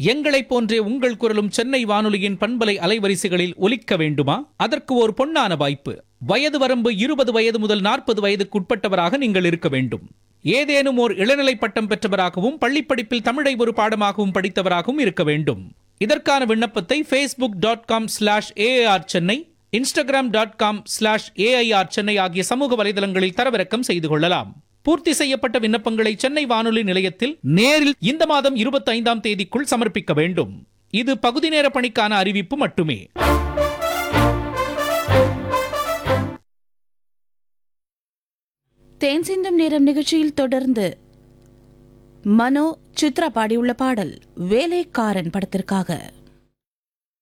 எங்களைப் போன்றே உங்கள் குரலும் சென்னை வானொலியின் பண்பலை அலைவரிசைகளில் ஒலிக்க வேண்டுமா அதற்கு ஒரு பொன்னான வாய்ப்பு வயது வரம்பு இருபது வயது முதல் நாற்பது வயதுக்குட்பட்டவராக நீங்கள் இருக்க வேண்டும் ஏதேனும் ஓர் இளநிலை பட்டம் பெற்றவராகவும் பள்ளிப்படிப்பில் தமிழை ஒரு பாடமாகவும் படித்தவராகவும் இருக்க வேண்டும் இதற்கான விண்ணப்பத்தை Facebook dot com slash AR Chennai Instagram dot com slash AIR Chennai ஆகிய சமூக வலைதளங்களில் தரவிறக்கம் செய்து கொள்ளலாம் பூர்த்தி செய்யப்பட்ட விண்ணப்பங்களை சென்னை வானொலி நிலையத்தில் நேரில் இந்த மாதம் இருபத்தைந்தாம் தேதிக்குள் சமர்ப்பிக்க வேண்டும் இது பகுதி நேர பணிக்கான அறிவிப்பு மட்டுமே தேன் சிந்தும் நேரம் நிகழ்ச்சியில் தொடர்ந்து மனோ சித்ரா பாடியுள்ள பாடல் வேலைக்காரன் படத்திற்காக